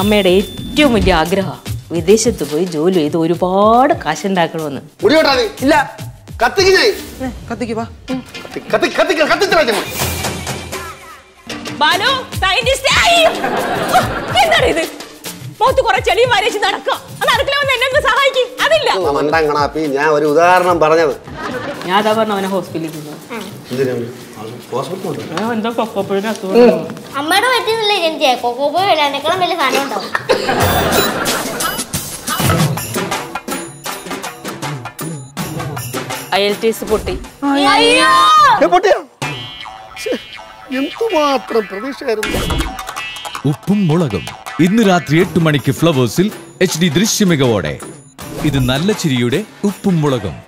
അമ്മയുടെ ഏറ്റവും വലിയ ആഗ്രഹം വിദേശത്ത് പോയി ജോലി ചെയ്ത് ഒരുപാട് കാശുണ്ടാക്കണമെന്ന് മുടിയോട്ടാ നീ ഇല്ല കത്തിക്ക് ഞാൻ ഏ, കത്തിക്ക് വാ കത്തി കത്തി കത്തിക്ക കത്തിച്ചടാ ഞങ്ങൾ ബാലു സയന്റിസ്റ്റ് എന്താണ് ഇത് മുഖത്ത് കുറെ ചെളിയും വരച്ച് നടക്കുക അത് അടുക്കള വന്ന് എന്നെ ഒന്ന് സഹായിക്കും അതില്ല മണ്ടൻ കണാപ്പി ഞാൻ ഒരു ഉദാഹരണം പറഞ്ഞത് ഞാൻ അതാ പറഞ്ഞു അവനെ ഹോസ്പിറ്റലിൽ എന്തിനാണ് ഹോസ്പിറ്റൽ എന്താ കൊക്കപ്പുഴിന് അസുഖം അമ്മയുടെ പറ്റുന്നില്ല ജനിച്ചേ കൊക്കോപ്പോ അതിനേക്കാളും വലിയ സാധനം ഉണ്ടാവും അയൽ ടീസ് പൊട്ടി അയ്യോ പൊട്ടിയോ ശ്ശേ, എന്തുമാത്രം പ്രതീക്ഷയായിരുന്നു ഉപ്പും മുളകും ഇന്ന് രാത്രി എട്ട് മണിക്ക് ഫ്ലവേഴ്സിൽ എച്ച് ഡി ദൃശ്യമികവോടെ ഇത് നല്ല ചിരിയുടെ ഉപ്പും മുളകും